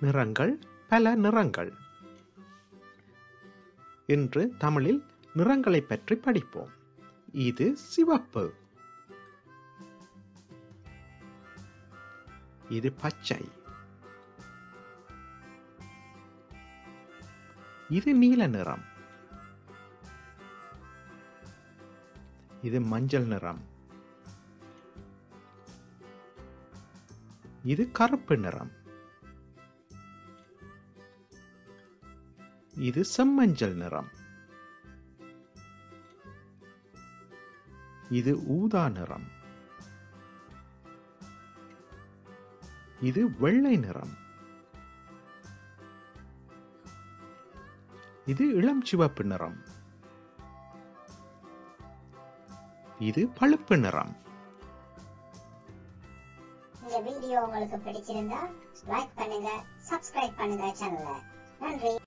நிறங்கள் பல நிறங்கள் இன்று தமிழில் நிறங்களை பற்றி படிப்போம் இது சிவப்பு இது பச்சை இது நீல நிறம் இது மஞ்சள் நிறம் இது கருப்பு நிறம் இது செம்மஞ்சள் நிறம் இது ஊதா நிறம் இது வெள்ளை நிறம் இது இளம் சிவப்பு நிறம் இது பழுப்பு நிறம் இந்த வீடியோ உங்களுக்கு பிடிச்சிருந்தா லைக் பண்ணுங்க சப்ஸ்கிரைப் பண்ணுங்க சேனலை நன்றி